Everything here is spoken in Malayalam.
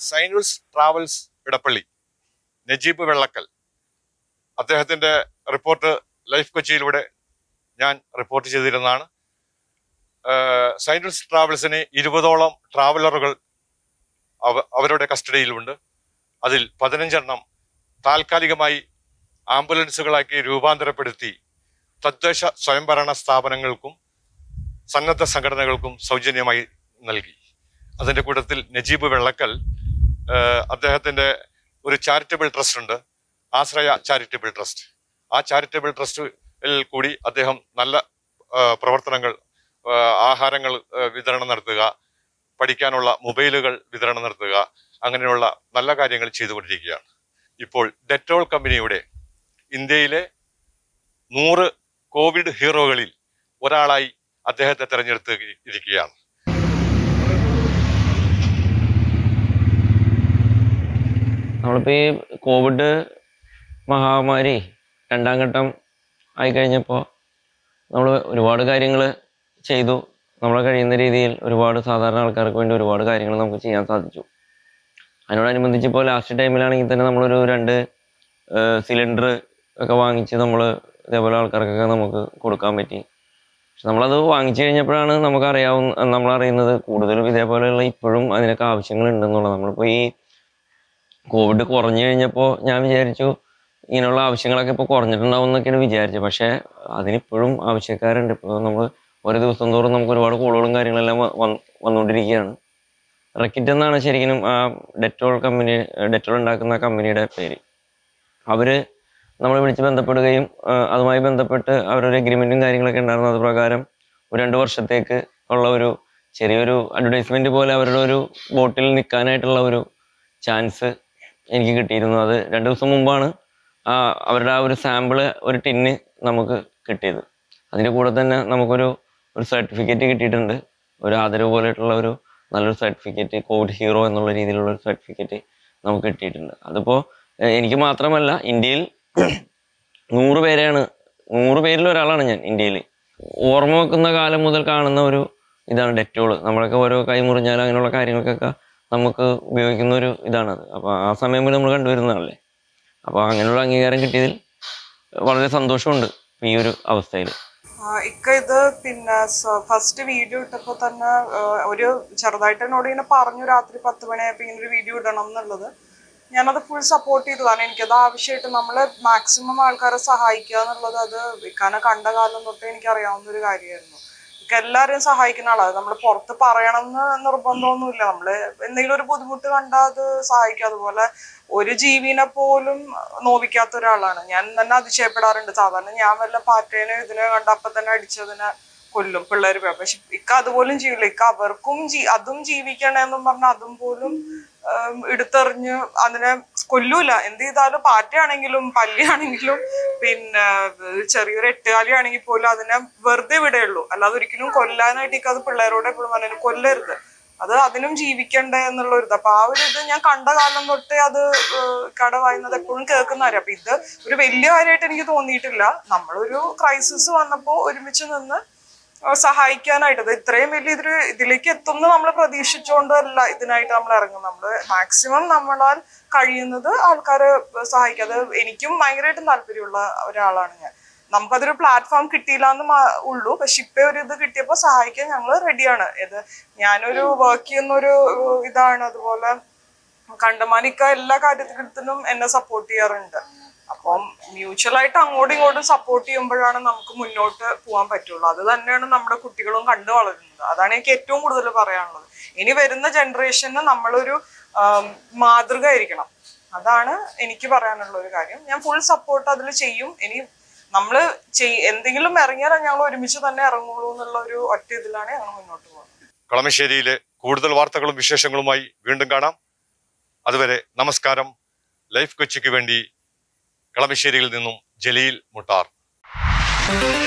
സൈനുസ് ട്രാവൽസ് ഇടപ്പള്ളി നജീബ് വെള്ളക്കൽ അദ്ദേഹത്തിന്റെ റിപ്പോർട്ട് ലൈഫ് കൊച്ചിയിലൂടെ ഞാൻ റിപ്പോർട്ട് ചെയ്തിരുന്നതാണ് ഏഹ് സൈനുസ് ട്രാവൽസിന് ഇരുപതോളം ട്രാവലറുകൾ അവ- അവരുടെ കസ്റ്റഡിയിലുണ്ട് അതിൽ പതിനഞ്ചെണ്ണം താൽക്കാലികമായി ആംബുലൻസുകളാക്കി രൂപാന്തരപ്പെടുത്തി തദ്ദേശ സ്വയംഭരണ സ്ഥാപനങ്ങൾക്കും സന്നദ്ധ സംഘടനകൾക്കും സൗജന്യമായി നൽകി അതിന്റെ കൂട്ടത്തിൽ നജീബ് വെള്ളക്കൽ ഏഹ് അദ്ദേഹത്തിന്റെ ഒരു ചാരിറ്റബിൾ ട്രസ്റ്റ് ഉണ്ട് ആശ്രയ ചാരിറ്റബിൾ ട്രസ്റ്റ് ആ ചാരിറ്റബിൾ ട്രസ്റ്റിൽ കൂടി അദ്ദേഹം നല്ല ഏഹ് പ്രവർത്തനങ്ങൾ ഏഹ് ആഹാരങ്ങൾ ഏഹ് വിതരണം നടത്തുക പഠിക്കാനുള്ള മൊബൈലുകൾ വിതരണം നടത്തുക അങ്ങനെയുള്ള നല്ല കാര്യങ്ങൾ ചെയ്തുകൊണ്ടിരിക്കുകയാണ് ഇപ്പോൾ ഡെറ്റോൾ കമ്പനിയുടെ ഇന്ത്യയിലെ നൂറ് കോവിഡ് ഹീറോകളിൽ ഒരാളായി അദ്ദേഹത്തെ തെരഞ്ഞെടുത്ത് ഇരിക്കുകയാണ് നമ്മളിപ്പോൾ ഈ കോവിഡ് മഹാമാരി രണ്ടാം ഘട്ടം ആയി കഴിഞ്ഞപ്പോൾ നമ്മൾ ഒരുപാട് കാര്യങ്ങൾ ചെയ്തു നമ്മളെ കഴിയുന്ന രീതിയിൽ ഒരുപാട് സാധാരണ ആൾക്കാർക്ക് വേണ്ടി ഒരുപാട് കാര്യങ്ങൾ നമുക്ക് ചെയ്യാൻ സാധിച്ചു അതിനോടനുബന്ധിച്ച് ഇപ്പോൾ ലാസ്റ്റ് ടൈമിലാണെങ്കിൽ തന്നെ നമ്മളൊരു രണ്ട് സിലിണ്ടർ ഒക്കെ വാങ്ങിച്ച് നമ്മൾ ഇതേപോലെ ആൾക്കാർക്കൊക്കെ നമുക്ക് കൊടുക്കാൻ പറ്റി പക്ഷെ നമ്മളത് വാങ്ങിച്ചു കഴിഞ്ഞപ്പോഴാണ് നമുക്ക് അറിയാവുന്ന നമ്മളറിയുന്നത് കൂടുതലും ഇതേപോലെയുള്ള ഇപ്പോഴും അതിനൊക്കെ ആവശ്യങ്ങളുണ്ടെന്നുള്ളത് നമ്മളിപ്പോൾ ഈ കോവിഡ് കുറഞ്ഞു കഴിഞ്ഞപ്പോൾ ഞാൻ വിചാരിച്ചു ഇങ്ങനെയുള്ള ആവശ്യങ്ങളൊക്കെ ഇപ്പോൾ കുറഞ്ഞിട്ടുണ്ടാവും എന്നൊക്കെയാണ് വിചാരിച്ചത് പക്ഷേ അതിനിപ്പോഴും ആവശ്യക്കാരുണ്ട് ഇപ്പോൾ നമ്മൾ ഓരോ ദിവസം തോറും നമുക്ക് ഒരുപാട് കോളുകളും കാര്യങ്ങളെല്ലാം വ- വന്ന് വന്നുകൊണ്ടിരിക്കുകയാണ് റെക്കിറ്റ് എന്നാണ് ശരിക്കും ആ ഡെറ്റോൾ കമ്പനി ഡെറ്റോൾ ഉണ്ടാക്കുന്ന കമ്പനിയുടെ പേര് അവര് നമ്മളെ വിളിച്ച് ബന്ധപ്പെടുകയും ആ, അതുമായി ബന്ധപ്പെട്ട് അവരൊരു എഗ്രിമെന്റും കാര്യങ്ങളൊക്കെ ഉണ്ടായിരുന്നു അത് പ്രകാരം ഒരു രണ്ട് വർഷത്തേക്ക് ഉള്ള ഒരു ചെറിയൊരു അഡ്വർടൈസ്മെന്റ് പോലെ അവരുടെ ഒരു ബോട്ടിൽ നിൽക്കാനായിട്ടുള്ള ഒരു ചാൻസ് എനിക്ക് കിട്ടിയിരുന്നു അത് രണ്ട് ദിവസം മുമ്പാണ് ആ അവരുടെ ആ ഒരു സാമ്പിള് ഒരു ടിന്ന് നമുക്ക് കിട്ടിയത് അതിൻ്റെ കൂടെ തന്നെ നമുക്കൊരു ഒരു സർട്ടിഫിക്കറ്റ് കിട്ടിയിട്ടുണ്ട് ഒരു ആദരവ് പോലെയിട്ടുള്ള ഒരു നല്ലൊരു സർട്ടിഫിക്കറ്റ് കോവിഡ് ഹീറോ എന്നുള്ള രീതിയിലുള്ള ഒരു സർട്ടിഫിക്കറ്റ് നമുക്ക് കിട്ടിയിട്ടുണ്ട് അതിപ്പോൾ എനിക്ക് മാത്രമല്ല ഇന്ത്യയിൽ നൂറ് പേരെയാണ് നൂറ് പേരിൽ ഒരാളാണ് ഞാൻ ഇന്ത്യയിൽ ഓർമ്മ വെക്കുന്ന കാലം മുതൽ കാണുന്ന ഒരു ഇതാണ് ഡെറ്റോൾ നമ്മളൊക്കെ ഓരോ കൈ മുറിഞ്ഞാൽ അങ്ങനെയുള്ള കാര്യങ്ങൾക്കൊക്കെ നമുക്ക് ഉപയോഗിക്കുന്ന ഒരു ഇതാണത് അപ്പോൾ ആ സമയം മുതൽ നമ്മൾ കണ്ടുവരുന്നതല്ലേ അപ്പോൾ അങ്ങനെയുള്ള അംഗീകാരം കിട്ടിയതിൽ വളരെ സന്തോഷമുണ്ട് ഈ ഒരു അവസ്ഥയിൽ ആ, ഇക്ക ഇത് പിന്നെ ഫസ്റ്റ് വീഡിയോ ഇട്ടപ്പോൾ തന്നെ ആ, ഒരു ചെറുതായിട്ട് എന്നോട് ഇങ്ങനെ പറഞ്ഞു രാത്രി പത്ത് മണിയായപ്പോൾ ഇങ്ങനെ ഒരു വീഡിയോ ഇടണം എന്നുള്ളത് ഞാനത് ഫുൾ സപ്പോർട്ട് ചെയ്തു കാരണം എനിക്കത് ആവശ്യമായിട്ട് നമ്മൾ മാക്സിമം ആൾക്കാരെ സഹായിക്കുക എന്നുള്ളത് അത് ഇക്കാനെ കണ്ട കാലം തൊട്ടേ എനിക്ക് അറിയാവുന്ന ഒരു കാര്യമായിരുന്നു ഇക്ക എല്ലാവരെയും സഹായിക്കുന്ന ആളാണ് നമ്മൾ പുറത്ത് പറയണം എന്ന് നിർബന്ധമൊന്നുമില്ല നമ്മൾ എന്തെങ്കിലും ഒരു ബുദ്ധിമുട്ട് കണ്ടാൽ അത് സഹായിക്കും അതുപോലെ ഒരു ജീവിനെ പോലും നോവിക്കാത്ത ഒരാളാണ് ഞാൻ തന്നെ അതിശയപ്പെടാറുണ്ട് സാധാരണ ഞാൻ വല്ല പാറ്റേനെ ഇതിനെ കണ്ട അപ്പൊ തന്നെ അടിച്ചതിനെ കൊല്ലും പിള്ളേർ പക്ഷെ ഇക്ക അതുപോലും ചെയ്യില്ല ഇക്ക അവർക്കും ജീ അതും ജീവിക്കണേന്നും പറഞ്ഞ അതും പോലും ഉം, എടുത്തെറിഞ്ഞ് അതിനെ കൊല്ലൂല എന്ത് ചെയ്താലും പാറ്റയാണെങ്കിലും പല്ലിയാണെങ്കിലും പിന്നെ ഏർ ചെറിയൊരു എട്ടുകാലി ആണെങ്കിൽ പോലും അതിനെ വെറുതെ വിടുള്ളൂ അല്ലാതെ ഒരിക്കലും കൊല്ലാനായിട്ട് ഇക്ക അത് പിള്ളേരോട് എപ്പോഴും പറഞ്ഞു കൊല്ലരുത് അത് അതിനും ജീവിക്കണ്ടേ എന്നുള്ള ഒരു ഇത് അപ്പൊ ആ ഒരു ഇത് ഞാൻ കണ്ട കാലം തൊട്ടേ അത് ഏഹ് കട വായുന്നത് എപ്പോഴും കേൾക്കുന്ന കാര്യം അപ്പൊ ഇത് ഒരു വലിയ കാര്യമായിട്ട് എനിക്ക് തോന്നിയിട്ടില്ല നമ്മളൊരു ക്രൈസിസ് വന്നപ്പോ ഒരുമിച്ച് നിന്ന് ഏഹ് സഹായിക്കാനായിട്ട് ഇത് ഇത്രയും വലിയ ഇതില് ഇതിലേക്ക് എത്തുമെന്ന് നമ്മൾ പ്രതീക്ഷിച്ചുകൊണ്ടല്ല ഇതിനായിട്ട് നമ്മൾ ഇറങ്ങും നമ്മൾ മാക്സിമം നമ്മളാൽ കഴിയുന്നത് ആൾക്കാരെ സഹായിക്കാതെ എനിക്കും ഭയങ്കരമായിട്ടും താല്പര്യമുള്ള ഒരാളാണ് ഞാൻ നമുക്കതൊരു പ്ലാറ്റ്ഫോം കിട്ടിയില്ല എന്ന് മാ- ഉള്ളൂ പക്ഷെ ഇപ്പൊ ഒരു ഇത് കിട്ടിയപ്പോ സഹായിക്കാൻ ഞങ്ങൾ റെഡിയാണ് ഇത് ഞാനൊരു വർക്ക് ചെയ്യുന്ന ഒരു ഏഹ്, ഇതാണ് അതുപോലെ കണ്ടമാനിക്ക എല്ലാ കാര്യത്തിനും എന്നെ സപ്പോർട്ട് ചെയ്യാറുണ്ട് അപ്പം മ്യൂച്വൽ ആയിട്ട് അങ്ങോട്ടും ഇങ്ങോട്ടും സപ്പോർട്ട് ചെയ്യുമ്പോഴാണ് നമുക്ക് മുന്നോട്ട് പോകാൻ പറ്റുള്ളൂ അത് തന്നെയാണ് നമ്മുടെ കുട്ടികളും കണ്ടു വളരുന്നത് അതാണ് എനിക്ക് ഏറ്റവും കൂടുതൽ പറയാനുള്ളത് ഇനി വരുന്ന ജനറേഷന് നമ്മളൊരു ആം, മാതൃക ആയിരിക്കണം അതാണ് എനിക്ക് പറയാനുള്ള ഒരു കാര്യം ഞാൻ ഫുൾ സപ്പോർട്ട് അതിൽ ചെയ്യും ഇനി നമ്മൾ ചെയ് എന്തെങ്കിലും ഇറങ്ങിയാൽ ഞങ്ങൾ ഒരുമിച്ച് തന്നെ ഇറങ്ങുള്ളൂ എന്നുള്ള ഒരു ഒറ്റ ഇതിലാണ് ഞങ്ങൾ മുന്നോട്ട് പോകുന്നത് കളമശ്ശേരിയിലെ കൂടുതൽ വാർത്തകളും വിശേഷങ്ങളുമായി വീണ്ടും കാണാം അതുവരെ നമസ്കാരം ലൈഫ് കൊച്ചിക്ക് വേണ്ടി കളമശ്ശേരിയിൽ നിന്നും ജലീൽ മുട്ടാർ